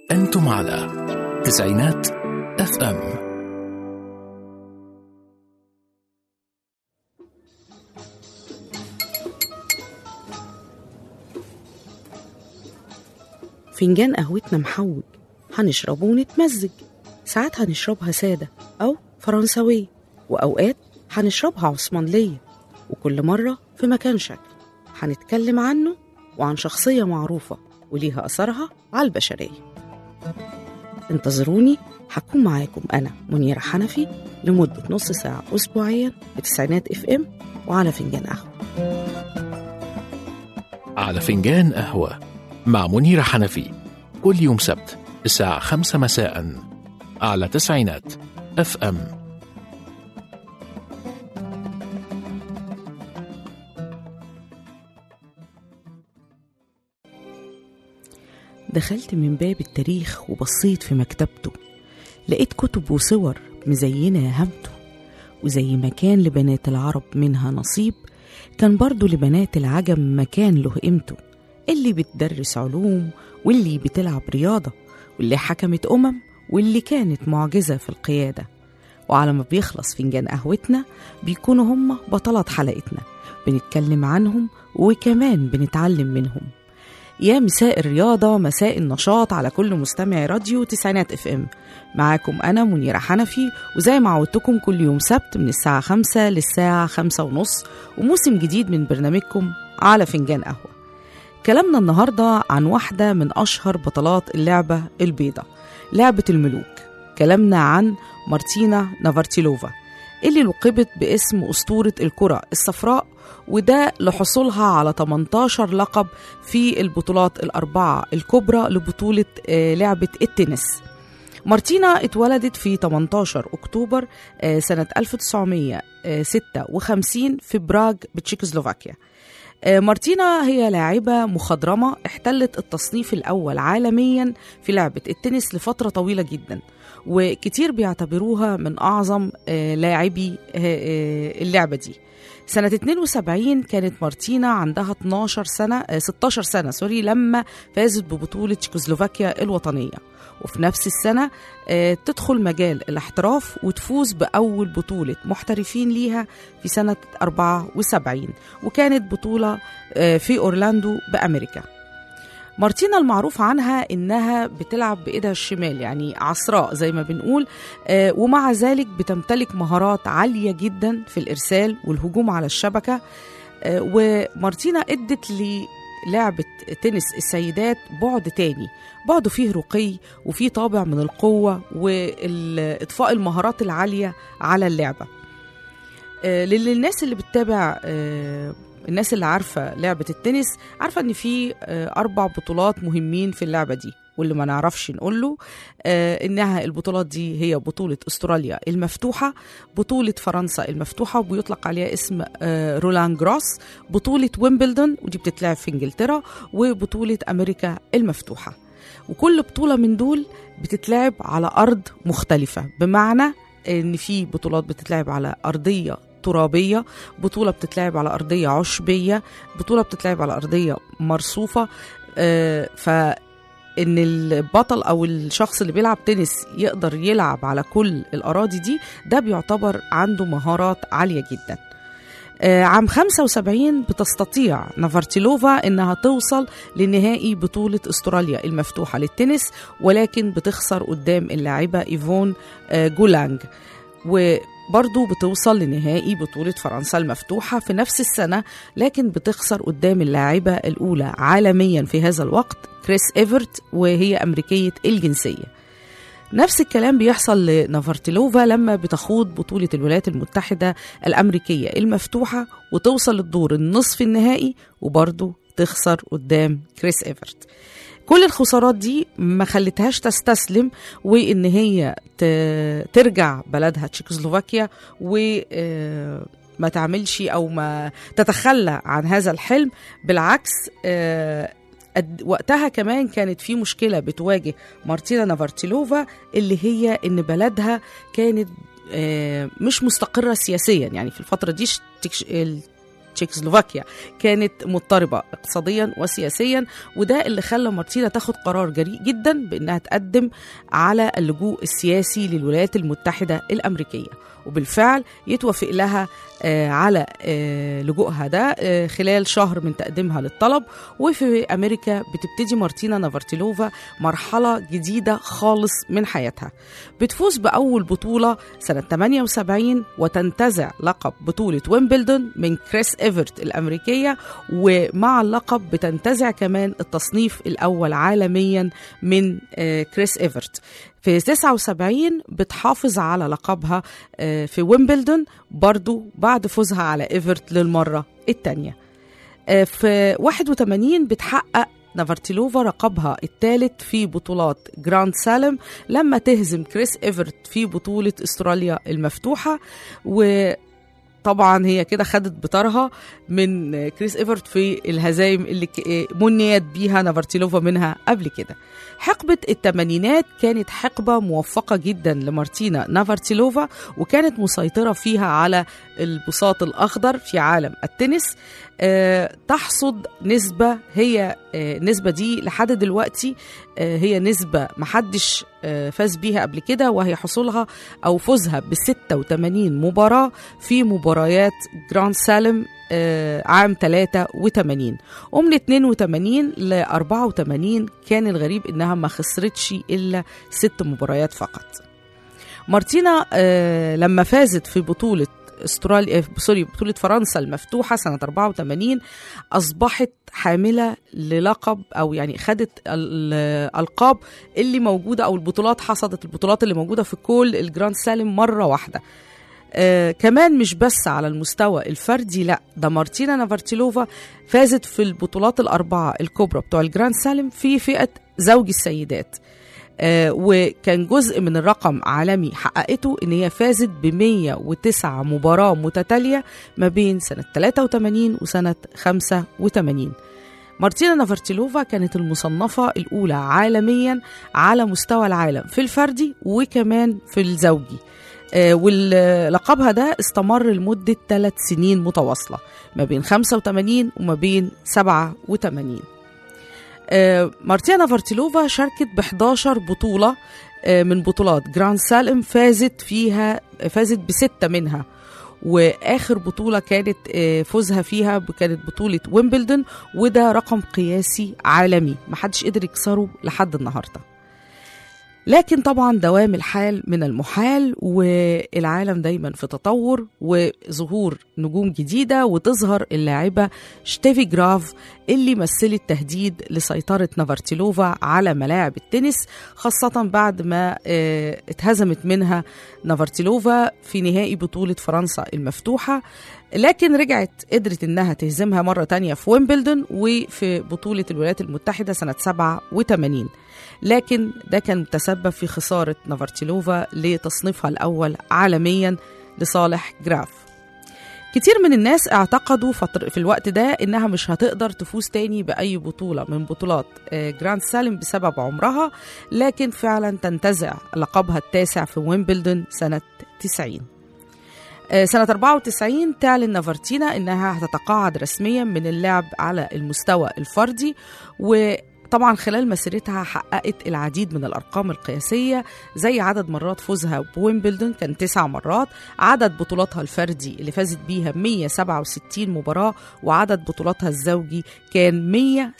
أنتم على تسعينات اف ام فنجان قهوتنا محوج هنشربه ونتمزج ساعات هنشربها سادة أو فرنساوية وأوقات هنشربها عثمانلية وكل مرة في مكان شكل هنتكلم عنه وعن شخصية معروفة وليها أثرها على البشرية انتظروني هكون معاكم أنا منيرة حنفي لمدة نص ساعة أسبوعيا بتسعينات اف ام وعلى فنجان قهوة على فنجان قهوة مع منيرة حنفي كل يوم سبت الساعة خمسة مساء على تسعينات اف ام دخلت من باب التاريخ وبصيت في مكتبته لقيت كتب وصور مزينة يهمته وزي ما كان لبنات العرب منها نصيب كان برضو لبنات العجم مكان له قيمته اللي بتدرس علوم واللي بتلعب رياضة واللي حكمت أمم واللي كانت معجزة في القيادة وعلى ما بيخلص فنجان قهوتنا بيكونوا هم بطلات حلقتنا بنتكلم عنهم وكمان بنتعلم منهم يا مساء الرياضة مساء النشاط على كل مستمع راديو تسعينات اف ام معاكم أنا منيرة حنفي وزي ما عودتكم كل يوم سبت من الساعة خمسة للساعة خمسة ونص وموسم جديد من برنامجكم على فنجان قهوة كلامنا النهاردة عن واحدة من أشهر بطلات اللعبة البيضة لعبة الملوك كلامنا عن مارتينا نافرتيلوفا اللي لقبت باسم أسطورة الكرة الصفراء وده لحصولها على 18 لقب في البطولات الأربعة الكبرى لبطولة آه، لعبة التنس مارتينا اتولدت في 18 أكتوبر آه، سنة 1956 في براغ بتشيكوسلوفاكيا آه، مارتينا هي لاعبة مخضرمة احتلت التصنيف الأول عالميا في لعبة التنس لفترة طويلة جدا وكتير بيعتبروها من أعظم آه، لاعبي آه، آه، اللعبة دي سنة 72 كانت مارتينا عندها 12 سنة آه، 16 سنة سوري لما فازت ببطولة تشيكوسلوفاكيا الوطنية وفي نفس السنة آه، تدخل مجال الاحتراف وتفوز بأول بطولة محترفين ليها في سنة 74 وكانت بطولة آه، في أورلاندو بأمريكا مارتينا المعروف عنها إنها بتلعب بإيدها الشمال يعني عصراء زي ما بنقول آه، ومع ذلك بتمتلك مهارات عالية جدا في الإرسال والهجوم على الشبكة آه، ومارتينا ادت للعبة تنس السيدات بعد تاني بعد فيه رقي وفيه طابع من القوة وإطفاء المهارات العالية على اللعبة آه، للناس اللي بتتابع آه، الناس اللي عارفة لعبة التنس عارفة إن في آه، أربع بطولات مهمين في اللعبة دي واللي ما نعرفش نقول له آه إنها البطولات دي هي بطولة أستراليا المفتوحة بطولة فرنسا المفتوحة وبيطلق عليها اسم آه رولان جراس بطولة ويمبلدون ودي بتتلعب في إنجلترا وبطولة أمريكا المفتوحة وكل بطولة من دول بتتلعب على أرض مختلفة بمعنى إن في بطولات بتتلعب على أرضية ترابية بطولة بتتلعب على أرضية عشبية بطولة بتتلعب على أرضية مرصوفة آه، فإن البطل أو الشخص اللي بيلعب تنس يقدر يلعب على كل الأراضي دي ده بيعتبر عنده مهارات عالية جدا آه، عام 75 بتستطيع نافرتيلوفا انها توصل لنهائي بطولة استراليا المفتوحة للتنس ولكن بتخسر قدام اللاعبة ايفون آه، جولانج وبرضه بتوصل لنهائي بطولة فرنسا المفتوحة في نفس السنة لكن بتخسر قدام اللاعبة الأولى عالميا في هذا الوقت كريس إيفرت وهي أمريكية الجنسية نفس الكلام بيحصل لنافرتيلوفا لما بتخوض بطولة الولايات المتحدة الأمريكية المفتوحة وتوصل للدور النصف النهائي وبرضه تخسر قدام كريس إيفرت كل الخسارات دي ما خلتهاش تستسلم وان هي ت- ترجع بلدها تشيكوسلوفاكيا و آه، ما تعملش او ما تتخلى عن هذا الحلم بالعكس آه، قد- وقتها كمان كانت في مشكله بتواجه مارتينا نافرتيلوفا اللي هي ان بلدها كانت آه، مش مستقره سياسيا يعني في الفتره دي تكش- ال- تشيكوسلوفاكيا كانت مضطربة اقتصاديا وسياسيا وده اللي خلى مارتينا تاخد قرار جريء جدا بأنها تقدم على اللجوء السياسي للولايات المتحدة الأمريكية وبالفعل يتوافق لها آه، على آه، لجوءها ده آه، خلال شهر من تقديمها للطلب وفي أمريكا بتبتدي مارتينا نافرتيلوفا مرحلة جديدة خالص من حياتها بتفوز بأول بطولة سنة 78 وتنتزع لقب بطولة ويمبلدون من كريس إيفرت الأمريكية ومع اللقب بتنتزع كمان التصنيف الأول عالميا من آه، كريس إيفرت في 79 بتحافظ على لقبها آه، في ويمبلدون برضو بعد فوزها على إيفرت للمرة الثانية في 81 بتحقق نافرتيلوفا لقبها الثالث في بطولات جراند سالم لما تهزم كريس إيفرت في بطولة استراليا المفتوحة و طبعا هي كده خدت بطارها من كريس ايفرت في الهزايم اللي ك- منيت بيها نافرتيلوفا منها قبل كده حقبة الثمانينات كانت حقبة موفقة جدا لمارتينا نافرتيلوفا وكانت مسيطرة فيها على البساط الأخضر في عالم التنس آه، تحصد نسبة هي آه، النسبة دي لحد دلوقتي آه، هي نسبة محدش آه، فاز بيها قبل كده وهي حصولها أو فوزها ب 86 مباراة في مباريات جراند سالم آه، عام 83 ومن 82 ل 84 كان الغريب انها ما خسرتش الا ست مباريات فقط. مارتينا آه، لما فازت في بطولة استراليا آه، سوري بطولة فرنسا المفتوحة سنة 84 أصبحت حاملة للقب أو يعني خدت الألقاب اللي موجودة أو البطولات حصدت البطولات اللي موجودة في كل الجراند سالم مرة واحدة آه كمان مش بس على المستوى الفردي لا ده مارتينا نافرتيلوفا فازت في البطولات الأربعة الكبرى بتوع الجراند سالم في فئة زوج السيدات آه وكان جزء من الرقم عالمي حققته ان هي فازت ب 109 مباراة متتالية ما بين سنة 83 وسنة 85 مارتينا نافرتيلوفا كانت المصنفة الأولى عالميا على مستوى العالم في الفردي وكمان في الزوجي آه، ولقبها ده استمر لمدة ثلاث سنين متواصلة ما بين 85 وما بين 87 آه، مارتينا نافرتيلوفا شاركت ب 11 بطولة آه، من بطولات جراند سالم فازت فيها فازت بستة منها واخر بطوله كانت آه، فوزها فيها كانت بطوله ويمبلدون وده رقم قياسي عالمي محدش قدر يكسره لحد النهارده لكن طبعا دوام الحال من المحال والعالم دايما في تطور وظهور نجوم جديده وتظهر اللاعبه شتيفي جراف اللي مثلت تهديد لسيطره نافرتيلوفا على ملاعب التنس خاصه بعد ما آه، اتهزمت منها نافرتيلوفا في نهائي بطوله فرنسا المفتوحه لكن رجعت قدرت انها تهزمها مره تانية في ويمبلدون وفي بطوله الولايات المتحده سنه 87 لكن ده كان تسبب في خسارة نافرتيلوفا لتصنيفها الأول عالميا لصالح جراف كتير من الناس اعتقدوا فتر في الوقت ده انها مش هتقدر تفوز تاني باي بطوله من بطولات آه، جراند سالم بسبب عمرها لكن فعلا تنتزع لقبها التاسع في ويمبلدون سنه 90 آه، سنة 94 تعلن نافرتينا إنها هتتقاعد رسميا من اللعب على المستوى الفردي وطبعا خلال مسيرتها حققت العديد من الأرقام القياسية زي عدد مرات فوزها بويمبلدون كان تسع مرات عدد بطولاتها الفردي اللي فازت بيها 167 مباراة وعدد بطولاتها الزوجي كان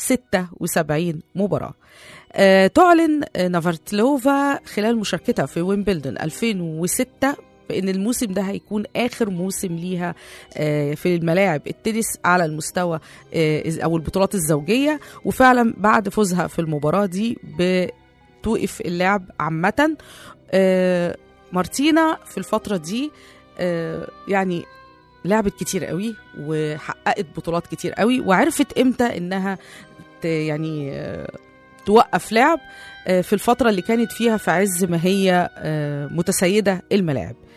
176 مباراة آه، تعلن آه، نافرتلوفا خلال مشاركتها في ويمبلدون 2006 بان الموسم ده هيكون اخر موسم ليها آه، في الملاعب التنس على المستوى آه، او البطولات الزوجيه وفعلا بعد فوزها في المباراه دي بتوقف اللعب عامه آه، مارتينا في الفتره دي آه، يعني لعبت كتير قوي وحققت بطولات كتير قوي وعرفت امتى انها ت- يعني آه، توقف لعب آه، في الفترة اللي كانت فيها في عز ما هي آه، متسيدة الملاعب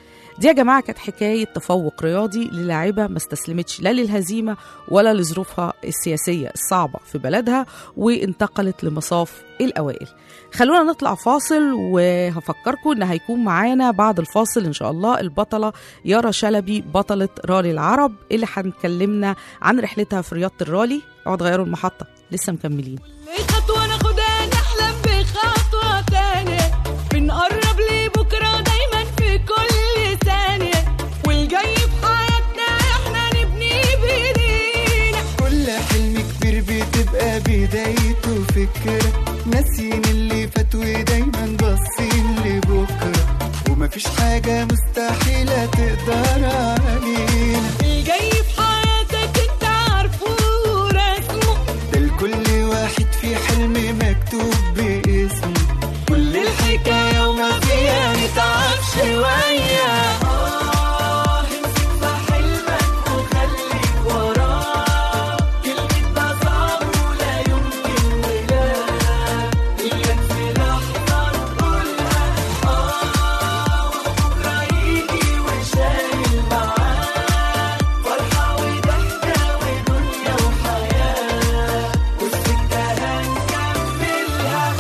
دي يا جماعة كانت حكاية تفوق رياضي للاعبة ما استسلمتش لا للهزيمة ولا لظروفها السياسية الصعبة في بلدها وانتقلت لمصاف الأوائل خلونا نطلع فاصل وهفكركم ان هيكون معانا بعد الفاصل ان شاء الله البطله يارا شلبي بطله رالي العرب اللي هنكلمنا عن رحلتها في رياضه الرالي اقعد غيروا المحطه لسه مكملين كل خطوة ناخدها نحلم بخطوة تانية بنقرب لبكرة دايما في كل ثانية والجاي في حياتنا احنا نبني بايدينا كل حلم كبير بتبقى بدايته فكرة ناسيين اللي فات ودايما باصين لبكرة ومفيش حاجة مستحيلة تقدر علينا الجاي في حياتك انت عارفه ورسمه ده لكل واحد في حلم مكتوب باسمه كل الحكاية وما فيها نتعب شوية آه امسك في حلمك وخليك وراه كلمة ده صعب ولا يمكن ولا إياك في لحظة تقولها آه وبكرة يجي وشايل معاه فرحة وضحكة ودنيا وحياة والسكة هنكملها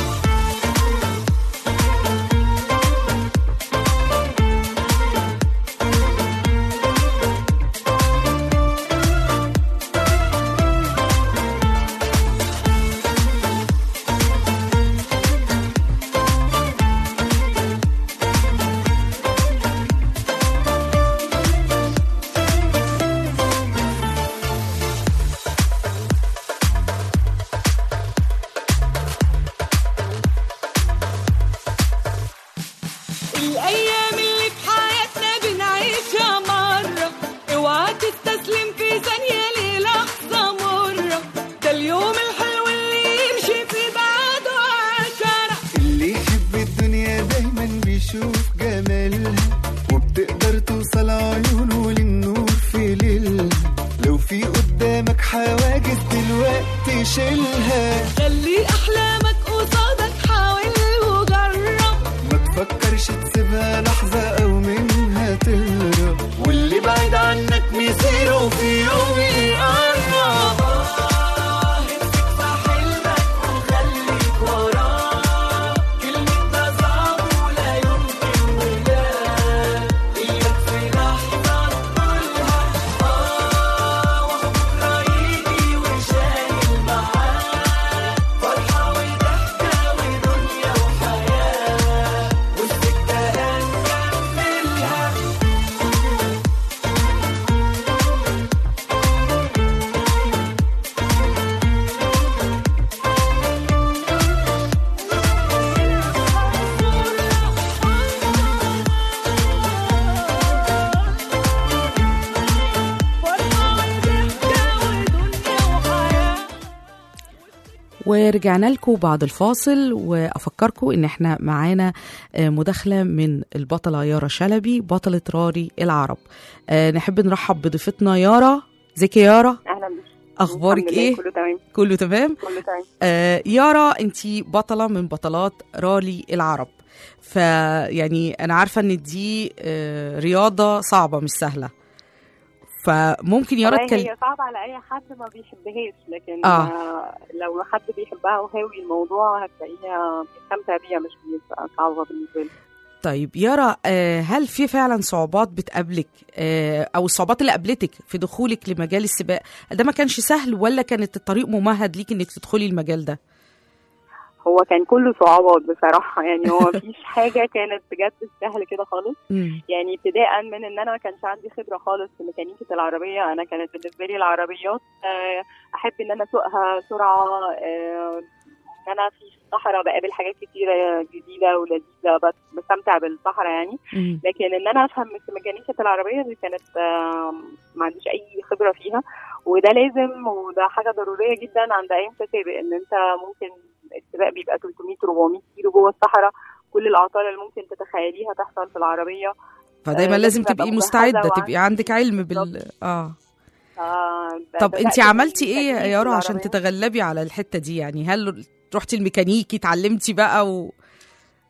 الأيام اللي في حياتنا بنعيشها مرة اوعى تستسلم في ثانية للحظة مرة ده اليوم الحلو اللي يمشي في بعده عشرة اللي يحب الدنيا دايما بيشوف جمالها وبتقدر توصل عيونه للنور في ليلها لو في قدامك حواجز دلوقتي شيلها خلي أحلامك قصادك حاول وجرب ما تفكرش تسيبها لحظة أو منها تهرب واللي بعيد عنك مصيره في يوم يقرب آه، امسك في حلمك وخليك وراه كلمة ده صعب ولا يمكن ولا إياك في لحظة تقولها آه وبكرة يجي وشايل معاه فرحة وضحكة ودنيا وحياة والسكة هنكملها ورجعنا لكم بعد الفاصل وافكركم ان احنا معانا آه، مداخله من البطله يارا شلبي بطله راري العرب آه، نحب نرحب بضيفتنا يارا ازيك يا يارا اهلا بك اخبارك الحمد لله، ايه كله تمام كله تمام كله تمام آه يارا انت بطله من بطلات رالي العرب فيعني انا عارفه ان دي آه رياضه صعبه مش سهله فممكن يارا والله تكلم هي صعبة على أي حد ما بيحبهاش لكن آه. آه. لو حد بيحبها وهاوي الموضوع هتلاقيها بيستمتع بيها مش بيبقى صعبة بالنسبة له طيب يارا آه، هل في فعلا صعوبات بتقابلك آه، او الصعوبات اللي قابلتك في دخولك لمجال السباق ده ما كانش سهل ولا كانت الطريق ممهد ليك انك تدخلي المجال ده هو كان كله صعوبات بصراحة يعني هو مفيش حاجة كانت بجد سهل كده خالص مم. يعني ابتداء من ان انا ما كانش عندي خبره خالص في ميكانيكه العربيه انا كانت بالنسبه لي العربيات آه، احب ان انا اسوقها سرعه آه، ان انا في الصحراء بقابل حاجات كتيره جديده ولذيذه بس بستمتع بالصحراء يعني مم. لكن ان انا افهم في ميكانيكه العربيه دي كانت آه، ما عنديش اي خبره فيها وده لازم وده حاجه ضروريه جدا عند اي متسابق ان انت ممكن السباق بيبقى 300 400 كيلو جوه الصحراء كل الاعطال اللي ممكن تتخيليها تحصل في العربيه فدايما آه، لازم لازم تبقي أبقى مستعده مجهزة تبقي عندك علم بال اه آه، طب بدأت انت عملتي ايه يا بالتجديد يارا في عشان العربية. تتغلبي على الحته دي يعني هل رحتي الميكانيكي اتعلمتي بقى و...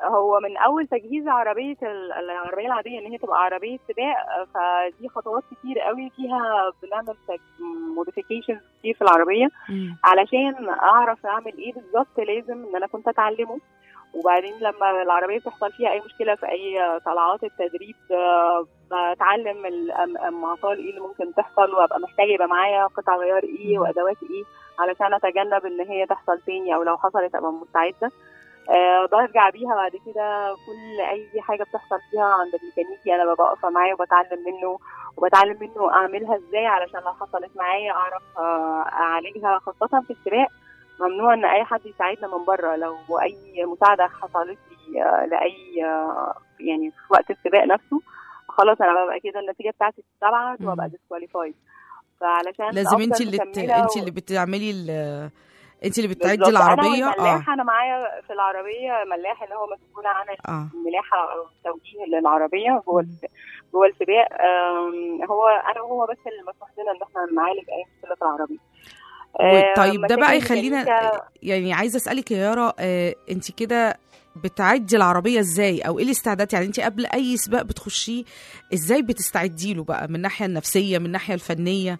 هو من اول تجهيز عربيه ال- العربيه العاديه ان هي تبقى عربيه سباق آه، فدي خطوات كتير قوي فيها بنعمل موديفيكيشنز كتير في العربيه مم. علشان اعرف اعمل ايه بالظبط لازم ان انا كنت اتعلمه وبعدين لما العربيه بتحصل فيها اي مشكله في اي طلعات التدريب آه، بتعلم الأم- المعطال ايه اللي ممكن تحصل وابقى محتاجه يبقى معايا قطع غيار ايه وادوات ايه علشان اتجنب ان هي تحصل تاني او لو حصلت ابقى مستعده أه برجع بيها بعد كده كل اي حاجه بتحصل فيها عند الميكانيكي انا ببقى واقفه معاه وبتعلم منه وبتعلم منه اعملها ازاي علشان لو حصلت معايا اعرف آه، اعالجها خاصه في السباق ممنوع ان اي حد يساعدنا من بره لو اي مساعده حصلت لي آه، لاي آه، يعني في وقت السباق نفسه خلاص انا ببقى كده النتيجه بتاعتي بتستبعد مم. وابقى ديسكواليفايد فعلشان لازم أفضل انت اللي ت... مكملة انت و- اللي بتعملي ال... انت اللي بتعدي بالظبط. العربيه انا والملاح انا معايا في العربيه ملاح اللي هو مسؤول عن اه الملاحه او التوجيه للعربيه جوه مم. الس- جوه السباق آم، هو انا وهو بس اللي مسموح لنا ان احنا نعالج اي مشكله في العربيه آه، طيب ده بقى مشاكل يخلينا الميكانيكا- يعني عايزه اسالك يا يارا آه انت كده بتعدي العربيه ازاي او ايه الاستعداد يعني انت قبل اي سباق بتخشيه ازاي بتستعدي له بقى من الناحيه النفسيه من الناحيه الفنيه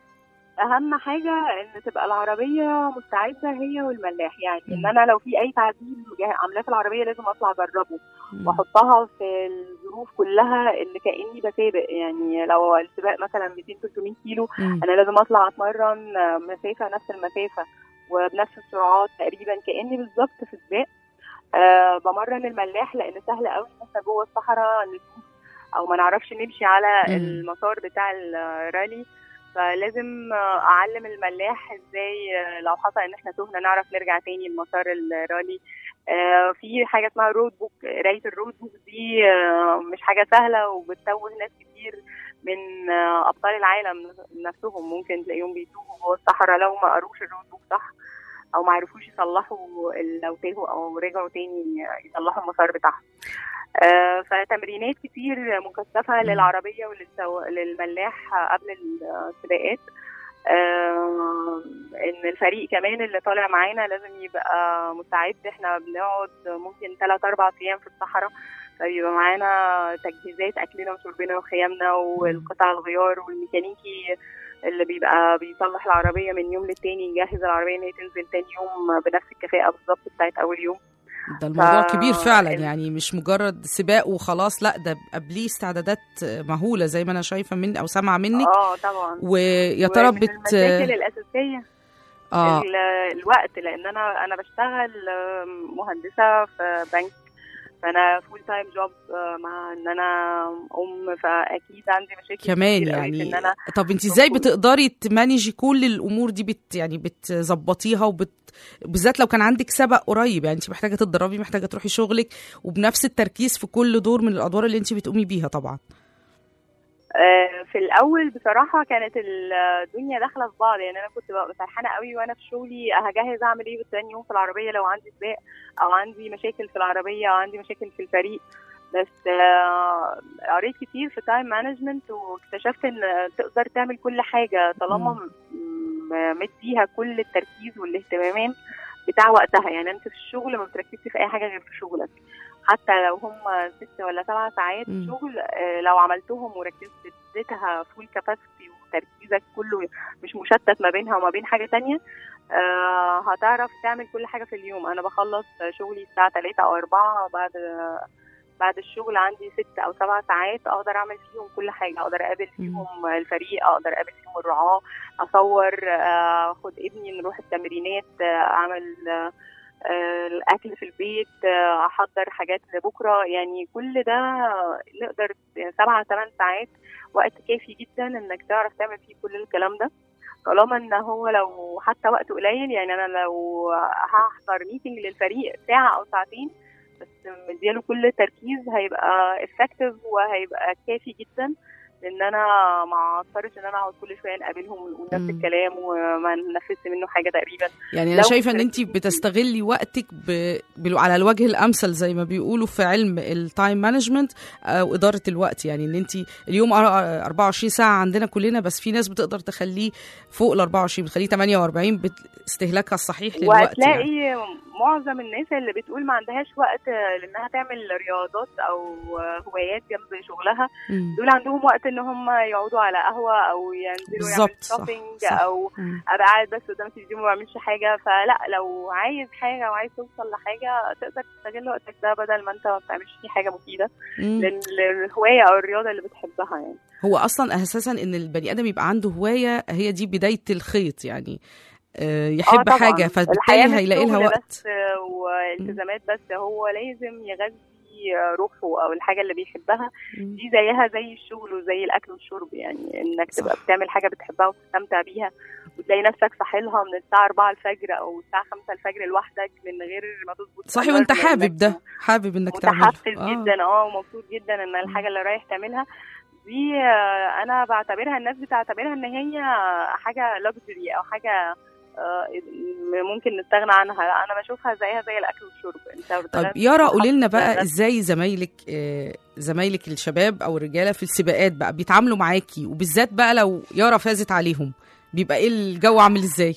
اهم حاجه ان تبقى العربيه مستعده هي والملاح يعني ان مم. انا لو في اي تعديل جا- عاملاه في العربيه لازم اطلع اجربه مم. واحطها في الظروف كلها اللي كاني بسابق يعني لو السباق مثلا 200 300 كيلو مم. انا لازم اطلع اتمرن مسافه نفس المسافه وبنفس السرعات تقريبا كاني بالظبط في سباق أه بمرن الملاح لان سهل قوي ان احنا جوه الصحراء نتوه او ما نعرفش نمشي على مم. المسار بتاع الرالي فلازم آه، اعلم الملاح ازاي آه، لو حصل ان احنا تهنا نعرف نرجع تاني لمسار الرالي آه، في حاجه اسمها رود بوك قرايه الرود بوك دي آه، مش حاجه سهله وبتتوه ناس كتير من آه، ابطال العالم نفسهم ممكن تلاقيهم بيتوهوا جوه الصحراء لو ما قروش الرود بوك صح او ما عرفوش يصلحوا ال- لو تاهوا او رجعوا تاني يصلحوا المسار بتاعهم آه، فتمرينات كتير مكثفه للعربيه وللملاح قبل السباقات آه، ان الفريق كمان اللي طالع معانا لازم يبقى مستعد احنا بنقعد ممكن 3 4 ايام في الصحراء فبيبقى معانا تجهيزات اكلنا وشربنا وخيامنا والقطع الغيار والميكانيكي اللي بيبقى بيصلح العربيه من يوم للتاني يجهز العربيه ان هي تنزل تاني يوم بنفس الكفاءه بالظبط بتاعت اول يوم ده الموضوع ف- كبير فعلا ال- يعني مش مجرد سباق وخلاص لا ده قبليه استعدادات مهوله زي ما انا شايفه من او سامعه منك اه طبعا ويا ترى ومن بت المشاكل الاساسيه اه ال- الوقت لان انا انا بشتغل آم، مهندسه في بنك فانا فول تايم جوب مع ان انا ام فاكيد عندي مشاكل كمان كتير قوي في يعني ان انا طب انت ازاي بكون- بتقدري تمانجي كل الامور دي بت يعني بتظبطيها وبت بالذات لو كان عندك سبق قريب يعني انت محتاجه تتدربي محتاجه تروحي شغلك وبنفس التركيز في كل دور من الادوار اللي انت بتقومي بيها طبعا آه، في الاول بصراحه كانت الدنيا داخله في بعض يعني انا كنت ببقى فرحانه قوي وانا في شغلي هجهز اعمل ايه تاني يوم في العربيه لو عندي سباق او عندي مشاكل في العربيه او عندي مشاكل في الفريق بس آه، قريت كتير في تايم مانجمنت واكتشفت ان تقدر تعمل كل حاجه طالما م- م- مديها كل التركيز والاهتمام بتاع وقتها يعني انت في الشغل ما بتركزش في اي حاجه غير في شغلك حتى لو هم ست ولا سبع ساعات مم. شغل آه، لو عملتهم وركزت اديتها فول كاباسيتي وتركيزك كله مش مشتت ما بينها وما بين حاجه تانية آه، هتعرف تعمل كل حاجه في اليوم انا بخلص شغلي الساعه 3 او 4 بعد بعد الشغل عندي ست او سبع ساعات اقدر اعمل فيهم كل حاجه اقدر اقابل فيهم الفريق اقدر اقابل فيهم الرعاه اصور آه، اخد ابني نروح التمرينات آه، اعمل آه، آه، الاكل في البيت آه، احضر حاجات لبكره يعني كل ده نقدر سبعة ثمان ساعات وقت كافي جدا انك تعرف تعمل فيه كل الكلام ده طالما ان هو لو حتى وقت قليل يعني انا لو هحضر ميتنج للفريق ساعه او ساعتين بس مدياله كل التركيز هيبقى افكتيف وهيبقى كافي جدا لان انا ما اضطرش ان انا اقعد كل شويه نقابلهم ونقول نفس مم. الكلام وما ننفذش منه حاجه تقريبا يعني انا لو شايفه ان تركيز انت بتستغلي وقتك ب... ب... على الوجه الامثل زي ما بيقولوا في علم التايم مانجمنت او اداره الوقت يعني ان انت اليوم أر- 24 ساعه عندنا كلنا بس في ناس بتقدر تخليه فوق ال 24 بتخليه 48 بت- استهلاكها الصحيح للوقت وهتلاقي يعني. معظم الناس اللي بتقول ما عندهاش وقت آه، لانها تعمل رياضات او آه، هوايات جنب شغلها مم. دول عندهم وقت ان هم يقعدوا على قهوه او ينزلوا يعملوا بالظبط، صح، شوبينج صح. او مم. ابقى قاعد بس قدام التلفزيون ما بعملش حاجه فلا لو عايز حاجه وعايز توصل لحاجه تقدر تستغل وقتك ده بدل ما انت ما بتعملش فيه حاجه مفيده مم. لل- للهوايه او الرياضه اللي بتحبها يعني هو اصلا اساسا ان البني ادم يبقى عنده هوايه هي دي بدايه الخيط يعني آه، يحب طبعاً. حاجه فبالتالي الحياة مش هيلاقي لها شغل وقت بس والتزامات بس هو لازم يغذي روحه او الحاجه اللي بيحبها مم. دي زيها زي الشغل وزي الاكل والشرب يعني انك صح. تبقى بتعمل حاجه بتحبها وتستمتع بيها وتلاقي نفسك صاحلها من الساعه 4 الفجر او الساعه 5 الفجر لوحدك من غير ما تظبط صحيح ألارم وانت لأنك حابب ده حابب انك تعمله متحفز جدا اه ومبسوط جدا ان الحاجه اللي رايح تعملها دي آه، انا بعتبرها الناس بتعتبرها ان هي حاجه لوكسجري او حاجه آه، ممكن نستغنى عنها لا انا بشوفها زيها زي الاكل والشرب انت طيب بتغذي يارا روحك، قولي لنا بقى بتغذي- ازاي زمايلك آه، زمايلك الشباب او الرجاله في السباقات بقى بيتعاملوا معاكي وبالذات بقى لو يارا فازت عليهم بيبقى ايه الجو عامل ازاي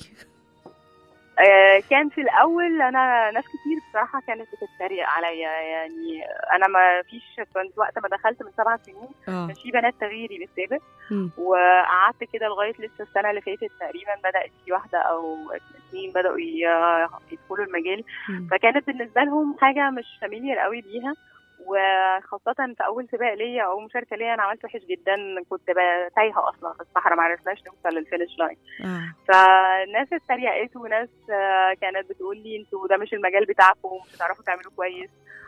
آه، كان في الاول انا ناس كتير بصراحه كانت بتتريق عليا يعني انا ما فيش كنت وقت ما دخلت من سبع سنين اه كان في بنات تغييري بالسابق مم. وقعدت كده لغايه لسه السنه اللي فاتت تقريبا بدات في واحده او اثنين بداوا ي- يدخلوا المجال مم. فكانت بالنسبه لهم حاجه مش فاميليار قوي بيها وخاصة في أول سباق ليا أو مشاركة ليا أنا عملت وحش جدا كنت ب- تايهة أصلا في الصحراء ما عرفناش نوصل للفينش لاين اه فناس اتريقت وناس آه، كانت بتقول لي انتوا ده مش المجال بتاعكم مش هتعرفوا تعملوا كويس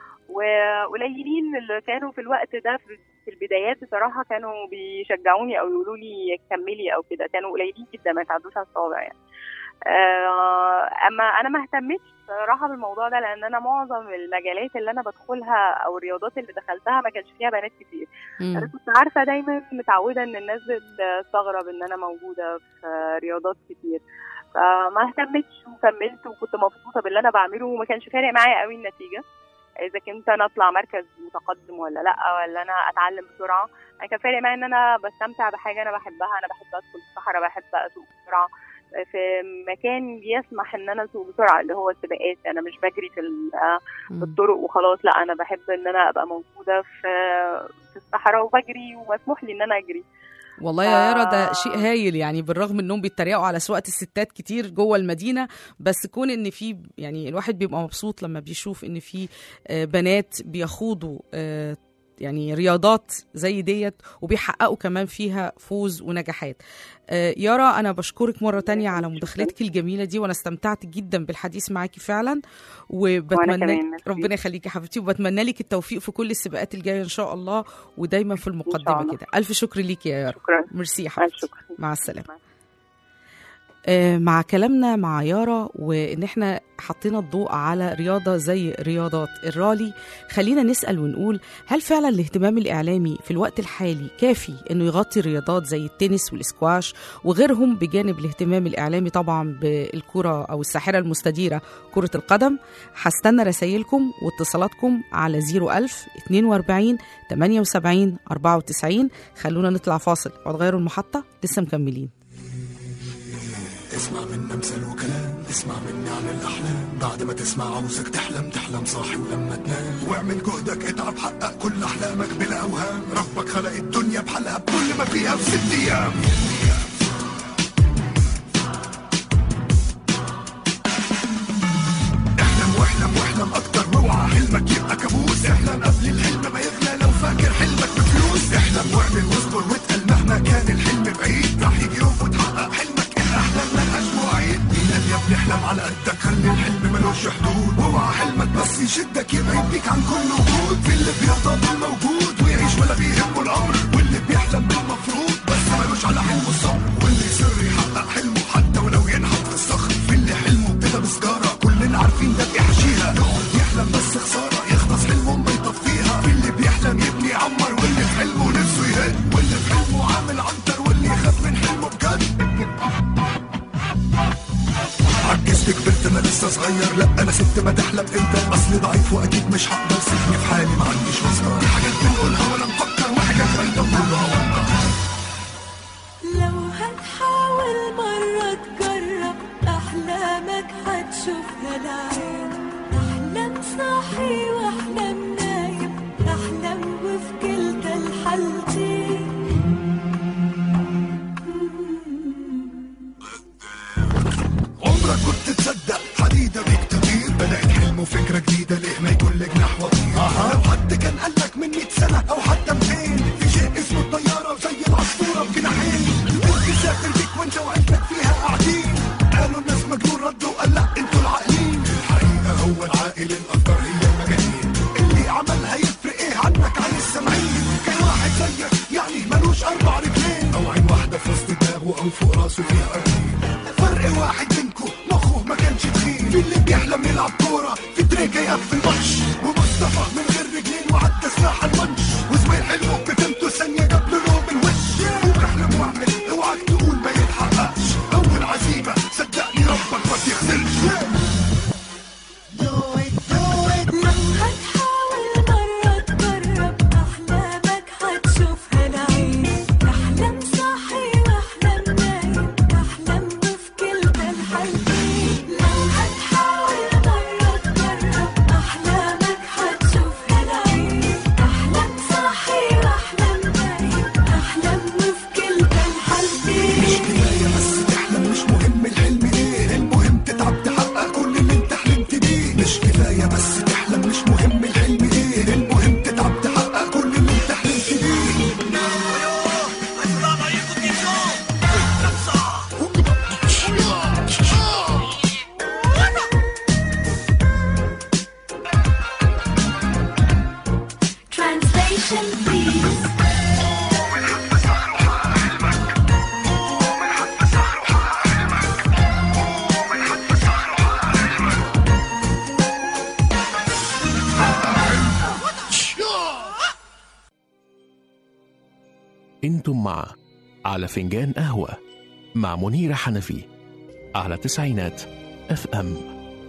وقليلين اللي كانوا في الوقت ده في في البدايات بصراحه كانوا بيشجعوني او يقولوا لي كملي او كده كانوا قليلين جدا ما يتعدوش على الصوابع يعني آه، اما انا ما اهتمتش صراحه بالموضوع ده لان انا معظم المجالات اللي انا بدخلها او الرياضات اللي دخلتها ما كانش فيها بنات كتير انا مم. كنت عارفه دايما متعوده ان الناس بتستغرب ان انا موجوده في رياضات كتير فما اهتمتش وكملت وكنت مبسوطه باللي انا بعمله وما كانش فارق معايا قوي النتيجه اذا كنت انا اطلع مركز متقدم ولا لا ولا انا اتعلم بسرعه انا كان فارق معايا ان انا بستمتع بحاجه انا بحبها انا بحب ادخل الصحراء بحب اسوق بسرعه في مكان بيسمح ان انا اسوق بسرعه اللي هو السباقات انا مش بجري في ال- في مم. الطرق وخلاص لا انا بحب ان انا ابقى موجوده في في الصحراء وبجري ومسموح لي ان انا اجري والله يا يارا ده آه. شيء هايل يعني بالرغم انهم بيتريقوا على سواقه الستات كتير جوه المدينه بس كون ان في يعني الواحد بيبقى مبسوط لما بيشوف ان في آه، بنات بيخوضوا آه، يعني رياضات زي ديت وبيحققوا كمان فيها فوز ونجاحات آه، يارا انا بشكرك مره تانية على مداخلتك الجميله دي وانا استمتعت جدا بالحديث معاكي فعلا وأنا وبتمنى كمان، ميرسي. ربنا يخليكي يا حبيبتي وبتمنى لك التوفيق في كل السباقات الجايه ان شاء الله ودايما في المقدمه الله. كده الف شكر ليكي يا يارا شكرا ميرسي يا الف حبيبتي شكر مع السلامه مع آه، مع كلامنا مع يارا وان احنا حطينا الضوء على رياضه زي رياضات الرالي خلينا نسال ونقول هل فعلا الاهتمام الاعلامي في الوقت الحالي كافي انه يغطي رياضات زي التنس والاسكواش وغيرهم بجانب الاهتمام الاعلامي طبعا بالكره او الساحره المستديره كره القدم هستنى رسايلكم واتصالاتكم على 01000 42 78 94 خلونا نطلع فاصل وتغيروا المحطه لسه مكملين اسمع منا امثال وكلام اسمع مني عن الاحلام بعد ما تسمع عاوزك تحلم تحلم صاحي ولما تنام واعمل جهدك اتعب حقق كل احلامك بلا اوهام ربك خلق الدنيا بحلقها بكل ما فيها في ست ايام احلم واحلم واحلم اكتر واوعى حلمك يبقى كابوس احلم قبل الحلم ما يغلى لو فاكر حلمك بفلوس احلم واعمل واصبر واتقل مهما كان الحلم بعيد راح يجي يوم وتحقق حلمك الاحلام ملهاش مواعيد مين يا ابني احلم على قدك خلي الحلم ملوش حدود واوعى حلمك بس يشدك يبعد بيك عن كل وجود في اللي بيرضى بالموجود ويعيش ولا بيهمه الامر واللي بيحلم بالمفروض بس ملوش على حلمه الصبر واللي يصر يحقق حلمه حتى ولو ينحت في الصخر في اللي حلمه ابتدى بسجاره كلنا عارفين ده بيحشيها يقعد يحلم بس خساره يخلص حلمه ما يطفيها في اللي بيحلم يبني يعمر واللي في حلمه نفسه يهد واللي في حلمه عامل عنتر واللي يخاف من حلمه بجد عجزت كبرت انا لسه صغير لا انا ست ما تحلم انت اصلي ضعيف واكيد مش هقدر سيبني في حالي ما عنديش وسطى دي حاجات بنقولها ولا نفكر وحاجات باينه كلها واضحه لو هتحاول مرة تجرب أحلامك هتشوفها العين صاحي واحلم نايم احلم وفي كلتا الحالتين عمرك كنت تصدق حديدة بيك تطير بدأت حلم وفكرة جديدة ليه ما يكون لك نحو طير لو حد كان قالك من 100 سنة أو حتى 200 في شيء اسمه الطيارة وزي العصفورة بجناحين تسافر بيك وانت وعيلتك فيها قاعدين قالوا الناس مجنون ردوا قال لا انتوا العاقلين الحقيقة هو العاقل الأفكار هي المجانين اللي عملها يفرق ايه عنك عن السامعين كان واحد زيك يعني ملوش أربع رجلين أو عين واحدة في وسط دماغه أو فوق راسه فيها أرضين فرق واحد منكم مخه ما كانش تخين في اللي بيحلم يلعب كورة في تريكة يقفل ماتش ومصطفى من غير رجلين وعدى سلاح المنش وزميل حلمه بفهمته ثانية جاب له نوم الوش وبحلم واعمل اوعك تقول ما يتحققش أول عزيمة صدقني ربك ما بيخذلش لما تحاول مرة تجرب أحلامك هتشوفها العين احلم صاحي واحلم نايم احلم وفي كلتا الحالتين لما تحاول مرة تجرب أحلامك هتشوفها العين احلم صاحي واحلم نايم احلم وفي كلتا الحالتين كفاية بس تحلم مش مهم الحلم ايه المهم تتعب تحقق كل اللي انت حلمت بيه مش كفاية بس تحلم مش مهم الحلم ايه المهم تتعب تحقق كل اللي انت حلمت بيه Translation please انتم مع على فنجان قهوة مع منيرة حنفي على تسعينات اف ام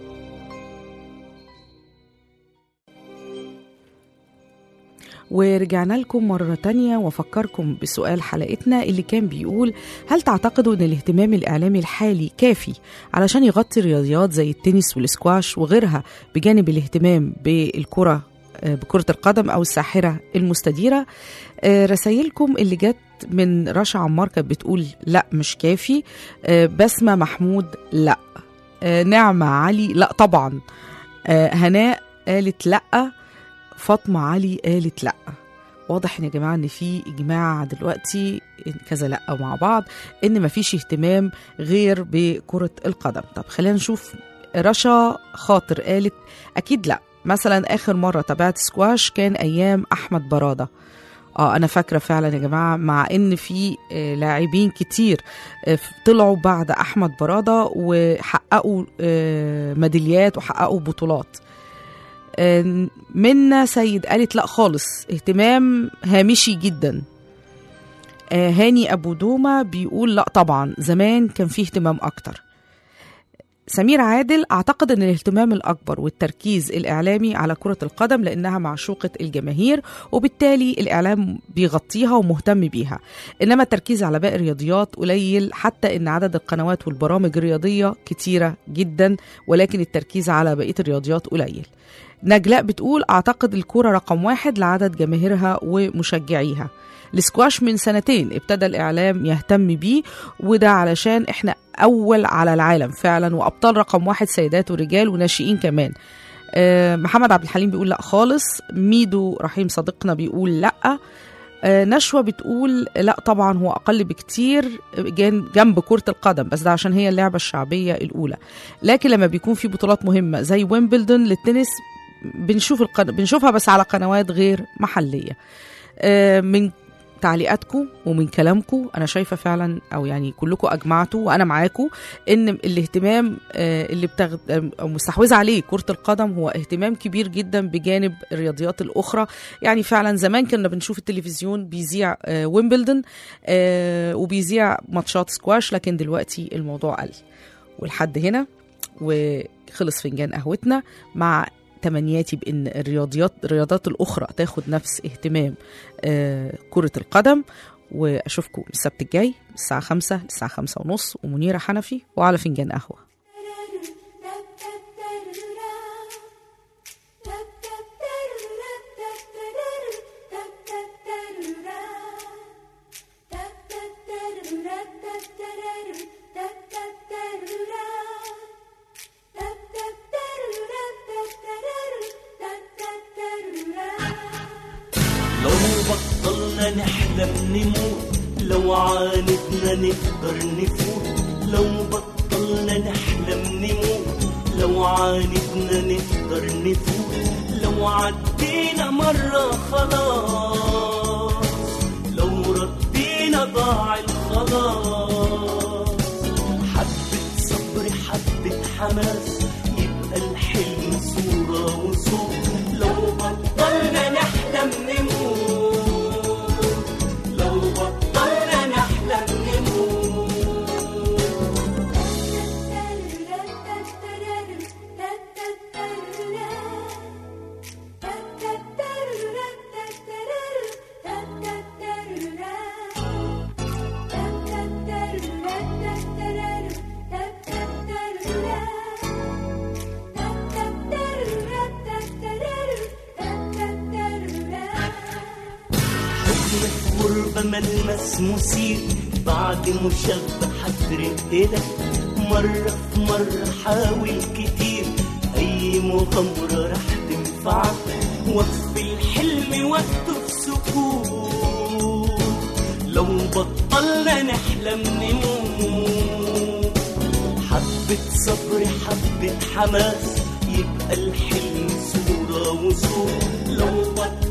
ورجعنا لكم مرة تانية وفكركم بسؤال حلقتنا اللي كان بيقول هل تعتقدوا أن الاهتمام الإعلامي الحالي كافي علشان يغطي رياضيات زي التنس والسكواش وغيرها بجانب الاهتمام بالكرة آه، بكرة القدم أو الساحرة المستديرة آه، رسايلكم اللي جت من رشا عمار كانت بتقول لا مش كافي آه، بسمة محمود لا آه، نعمة علي لا طبعا آه، هناء قالت لا فاطمة علي قالت لا واضح ان يا جماعه ان في اجماع دلوقتي إن كذا لا مع بعض ان مفيش اهتمام غير بكره القدم طب خلينا نشوف رشا خاطر قالت اكيد لا مثلا اخر مره تابعت سكواش كان ايام احمد براده اه انا فاكره فعلا يا جماعه مع ان في آه، لاعبين كتير آه، ف- طلعوا بعد احمد براده وحققوا آه، ميداليات وحققوا بطولات آه، منا سيد قالت لا خالص اهتمام هامشي جدا آه، هاني ابو دومه بيقول لا طبعا زمان كان فيه اهتمام اكتر سمير عادل اعتقد ان الاهتمام الاكبر والتركيز الاعلامي على كره القدم لانها معشوقه الجماهير وبالتالي الاعلام بيغطيها ومهتم بيها انما التركيز على باقي الرياضيات قليل حتى ان عدد القنوات والبرامج الرياضيه كتيره جدا ولكن التركيز على بقيه الرياضيات قليل نجلاء بتقول اعتقد الكوره رقم واحد لعدد جماهيرها ومشجعيها السكواش من سنتين ابتدى الاعلام يهتم بيه وده علشان احنا اول على العالم فعلا وابطال رقم واحد سيدات ورجال وناشئين كمان آه، محمد عبد الحليم بيقول لا خالص ميدو رحيم صديقنا بيقول لا آه، نشوى بتقول لا طبعا هو اقل بكتير جان- جنب كره القدم بس ده عشان هي اللعبه الشعبيه الاولى لكن لما بيكون في بطولات مهمه زي ويمبلدون للتنس بنشوف القن... بنشوفها بس على قنوات غير محليه آه، من تعليقاتكم ومن كلامكم انا شايفه فعلا او يعني كلكم اجمعتوا وانا معاكم ان الاهتمام آه، اللي بتغ... او مستحوذه عليه كره القدم هو اهتمام كبير جدا بجانب الرياضيات الاخرى يعني فعلا زمان كنا بنشوف التلفزيون بيذيع آه، ويمبلدون آه، وبيذيع ماتشات سكواش لكن دلوقتي الموضوع قل ولحد هنا وخلص فنجان قهوتنا مع تمنياتي بان الرياضيات الرياضات الاخرى تاخد نفس اهتمام آه، كره القدم واشوفكم السبت الجاي الساعه 5 للساعه 5 ونص ومنيره حنفي وعلى فنجان قهوه Da da da da da da. لو بطلنا نحلم نموت لو عاندنا نقدر نفوت لو بطلنا نحلم نموت لو عاندنا نقدر نفوت لو عدينا مرة خلاص لو ردينا ضاع الخلاص حبة صبر حبة حماس يبقى الحلم صورة وصوت لو بطلنا نحلم نموت لو بطلنا نحلم نموت حضن في غربة ملمس مثير بعد مشبع هترقلك مرة في مرة حاول كتير أي مغامرة رح تنفعك وقف الحلم وقته في سكوت لو بطلنا نحلم نموت حبة صبر حبة حماس يبقى الحلم صورة وصوت لو بطلنا